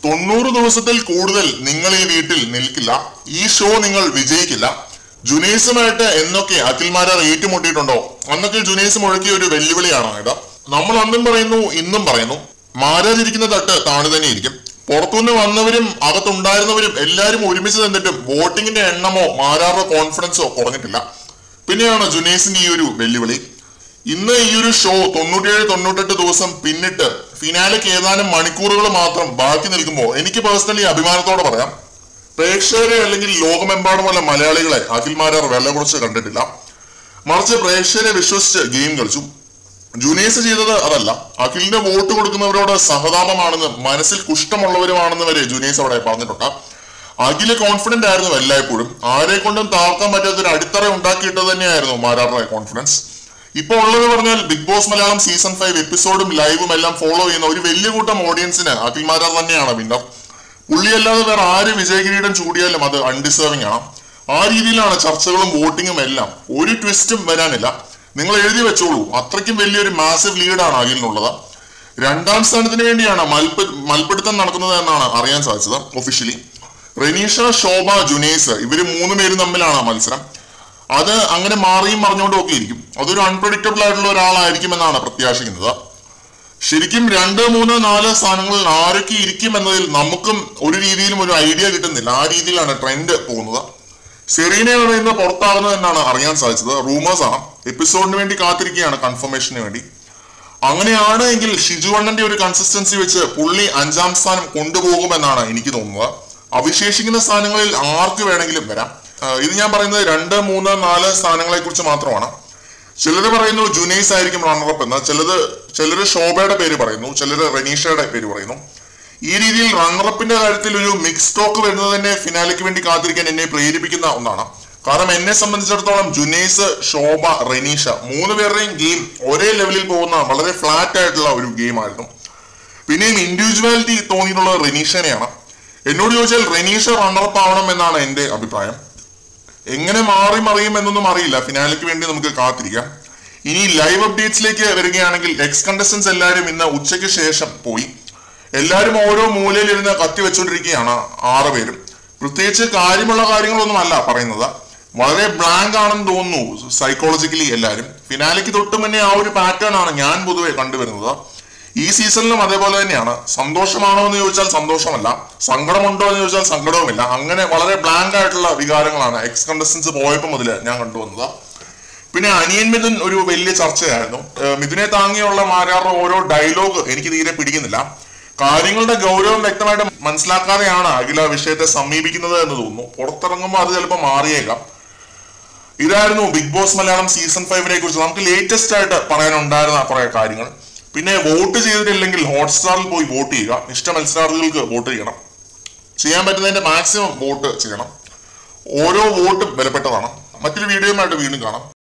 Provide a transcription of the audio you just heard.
തൊണ്ണൂറ് ദിവസത്തിൽ കൂടുതൽ നിങ്ങൾ ഈ വീട്ടിൽ നിൽക്കില്ല ഈ ഷോ നിങ്ങൾ വിജയിക്കില്ല ജുനൈസുമായിട്ട് എന്നൊക്കെ അഖിൽമാരാർ ഏറ്റുമുട്ടിയിട്ടുണ്ടോ അന്നൊക്കെ ജുനൈസ് മുഴക്കിയ ഒരു വെല്ലുവിളിയാണ് ഇത് നമ്മൾ അന്നും പറയുന്നു ഇന്നും പറയുന്നു മാരാതിരിക്കുന്ന തട്ട് താണു തന്നെ ഇരിക്കും പുറത്തുനിന്ന് വന്നവരും അകത്തുണ്ടായിരുന്നവരും എല്ലാവരും ഒരുമിച്ച് നിന്നിട്ടും വോട്ടിങ്ങിന്റെ എണ്ണമോ മാരാറുടെ കോൺഫിഡൻസോ കുറഞ്ഞിട്ടില്ല പിന്നെയാണ് ജുനൈസിന്റെ ഈ ഒരു വെല്ലുവിളി ഇന്ന് ഈ ഒരു ഷോ തൊണ്ണൂറ്റിയേഴ് തൊണ്ണൂറ്റെട്ട് ദിവസം പിന്നിട്ട് ഫിനാലേക്ക് ഏതാനും മണിക്കൂറുകൾ മാത്രം ബാക്കി നിൽക്കുമ്പോൾ എനിക്ക് പേഴ്സണലി അഭിമാനത്തോടെ പറയാം പ്രേക്ഷകരെ അല്ലെങ്കിൽ ലോകമെമ്പാടുമുള്ള മലയാളികളെ അഖിൽമാരാർ വില കുറച്ച് കണ്ടിട്ടില്ല മറിച്ച് പ്രേക്ഷകരെ വിശ്വസിച്ച് ഗെയിം കളിച്ചു ജുനേസ് ചെയ്തത് അതല്ല അഖിലിന്റെ വോട്ട് കൊടുക്കുന്നവരോട് സഹതാപമാണെന്ന് മനസ്സിൽ കുഷ്ഠമുള്ളവരുമാണെന്ന് വരെ ജുനേസ് അവിടെ പറഞ്ഞിട്ടുണ്ട് അഖില് കോൺഫിഡന്റ് ആയിരുന്നു എല്ലായ്പ്പോഴും ആരെ കൊണ്ടും താഴ്ക്കാൻ പറ്റാത്ത ഒരു അടിത്തറ ഉണ്ടാക്കിയിട്ട് തന്നെയായിരുന്നു മാരാറുടെ കോൺഫിഡൻസ് ഇപ്പൊ ഉള്ളത് പറഞ്ഞാൽ Bigg Boss Malayalam season five എപ്പിസോഡും ലൈവും എല്ലാം ഫോളോ ചെയ്യുന്ന ഒരു വലിയ കൂട്ടം ഓഡിയൻസിന് അഖിൽ മാരാർ തന്നെയാണ് വിന്നർ പുള്ളിയല്ലാതെ വേറെ ആര് വിജയകിരീടം ചൂടിയാലും അത് അൺഡിസേർവിംഗ് ആണ് ആ രീതിയിലാണ് ചർച്ചകളും വോട്ടിങ്ങും എല്ലാം ഒരു ട്വിസ്റ്റും വരാനില്ല നിങ്ങൾ എഴുതി വെച്ചോളൂ അത്രയ്ക്കും വലിയൊരു മാസീവ് ലീഡാണ് അഖിലിനുള്ളത് രണ്ടാം സ്ഥാനത്തിന് വേണ്ടിയാണ് മൽപ്പ മൽപ്പിടുത്തം നടക്കുന്നത് എന്നാണ് അറിയാൻ സാധിച്ചത് ഒഫീഷ്യലി റെനീഷ ശോഭ ജുനേസ് ഇവര് മൂന്ന് പേരും തമ്മിലാണ് മത്സരം അത് അങ്ങനെ മാറിയും മറിഞ്ഞുകൊണ്ടും ഒക്കെ ഇരിക്കും അതൊരു അൺപ്രഡിക്റ്റബിൾ ആയിട്ടുള്ള ഒരാളായിരിക്കും എന്നാണ് പ്രത്യാശിക്കുന്നത് ശരിക്കും രണ്ട് മൂന്ന് നാല് സ്ഥാനങ്ങളിൽ ആരൊക്കെ ഇരിക്കും എന്നതിൽ നമുക്കും ഒരു രീതിയിലും ഒരു ഐഡിയ കിട്ടുന്നില്ല ആ രീതിയിലാണ് ട്രെൻഡ് പോകുന്നത് സെറീനയാണ് ഇന്ന് പുറത്താകുന്നത് എന്നാണ് അറിയാൻ സാധിച്ചത് റൂമേഴ്സ് ആണ് എപ്പിസോഡിന് വേണ്ടി കാത്തിരിക്കുകയാണ് കൺഫർമേഷന് വേണ്ടി അങ്ങനെയാണ് എങ്കിൽ ഷിജുവണ്ണന്റെ ഒരു കൺസിസ്റ്റൻസി വെച്ച് പുള്ളി അഞ്ചാം സ്ഥാനം കൊണ്ടുപോകുമെന്നാണ് എനിക്ക് തോന്നുന്നത് അവശേഷിക്കുന്ന സ്ഥാനങ്ങളിൽ ആർക്ക് വേണമെങ്കിലും വരാം ആഹ് ഇത് ഞാൻ പറയുന്നത് രണ്ട് മൂന്ന് നാല് സ്ഥാനങ്ങളെ കുറിച്ച് മാത്രമാണ് ചിലര് പറയുന്നു ജുനൈസ് ആയിരിക്കും റണ്ണറപ്പ് എന്ന് ചിലത് ചിലര് ശോഭയുടെ പേര് പറയുന്നു ചിലര് റനീഷയുടെ പേര് പറയുന്നു ഈ രീതിയിൽ റണ്ണറപ്പിന്റെ കാര്യത്തിൽ ഒരു മിക്സ് ടോക്ക് വരുന്നത് തന്നെ ഫിനാലയ്ക്ക് വേണ്ടി കാത്തിരിക്കാൻ എന്നെ പ്രേരിപ്പിക്കുന്ന ഒന്നാണ് കാരണം എന്നെ സംബന്ധിച്ചിടത്തോളം ജുനൈസ് ശോഭ റനീഷ മൂന്ന് പേരുടെയും ഗെയിം ഒരേ ലെവലിൽ പോകുന്ന വളരെ ഫ്ലാറ്റ് ആയിട്ടുള്ള ഒരു ഗെയിം ആയിരുന്നു പിന്നെയും ഇൻഡിവിജ്വാലിറ്റി തോന്നിയിട്ടുള്ളത് റനീഷനെയാണ് എന്നോട് ചോദിച്ചാൽ റനീഷ റണ്ണറപ്പ് ആവണം എന്നാണ് എന്റെ അഭിപ്രായം എങ്ങനെ മാറി മറിയും എന്നൊന്നും അറിയില്ല ഫിനാലയ്ക്ക് വേണ്ടി നമുക്ക് കാത്തിരിക്കാം ഇനി ലൈവ് അപ്ഡേറ്റ്സിലേക്ക് വരികയാണെങ്കിൽ എക്സ് കണ്ടസ്റ്റൻസ് എല്ലാവരും ഇന്ന് ഉച്ചയ്ക്ക് ശേഷം പോയി എല്ലാവരും ഓരോ മൂലയിലിരുന്ന് കത്തി വെച്ചുകൊണ്ടിരിക്കുകയാണ് ആറ് പേരും പ്രത്യേകിച്ച് കാര്യമുള്ള കാര്യങ്ങളൊന്നും അല്ല പറയുന്നത് വളരെ ബ്ലാങ്ക് ആണെന്ന് തോന്നുന്നു സൈക്കോളജിക്കലി എല്ലാവരും ഫിനാലയ്ക്ക് തൊട്ട് മുന്നേ ആ ഒരു പാറ്റേൺ ആണ് ഞാൻ പൊതുവെ കണ്ടുവരുന്നത് ഈ സീസണിലും അതേപോലെ തന്നെയാണ് സന്തോഷമാണോ എന്ന് ചോദിച്ചാൽ സന്തോഷമല്ല സങ്കടമുണ്ടോ എന്ന് ചോദിച്ചാൽ സങ്കടവുമില്ല അങ്ങനെ വളരെ ബ്ലാങ്ക് ആയിട്ടുള്ള വികാരങ്ങളാണ് എക്സ് കണ്ടസ്റ്റൻസ് പോയപ്പോൾ മുതൽ ഞാൻ കണ്ടുവന്നത് പിന്നെ അനിയൻ മിഥുൻ ഒരു വലിയ ചർച്ചയായിരുന്നു ഏഹ് മിഥുനെ താങ്ങിയുള്ള മാരാറുടെ ഓരോ ഡയലോഗ് എനിക്ക് തീരെ പിടിക്കുന്നില്ല കാര്യങ്ങളുടെ ഗൗരവം വ്യക്തമായിട്ട് മനസ്സിലാക്കാതെയാണ് അഖില വിഷയത്തെ സമീപിക്കുന്നത് എന്ന് തോന്നുന്നു പുറത്തിറങ്ങുമ്പോൾ അത് ചിലപ്പോൾ മാറിയേക്കാം ഇതായിരുന്നു ബിഗ് ബോസ് മലയാളം സീസൺ ഫൈവിനെ കുറിച്ച് നമുക്ക് ലേറ്റസ്റ്റ് ആയിട്ട് പറയാനുണ്ടായിരുന്ന കുറെ കാര്യങ്ങൾ പിന്നെ വോട്ട് ചെയ്തിട്ടില്ലെങ്കിൽ ഹോട്ട്സ്റ്റാറിൽ പോയി വോട്ട് ചെയ്യുക ഇഷ്ട മത്സരാർത്ഥികൾക്ക് വോട്ട് ചെയ്യണം ചെയ്യാൻ പറ്റുന്നതിന്റെ മാക്സിമം വോട്ട് ചെയ്യണം ഓരോ വോട്ടും വിലപ്പെട്ടതാണ് മറ്റൊരു വീഡിയോയുമായിട്ട് വീണ്ടും കാണാം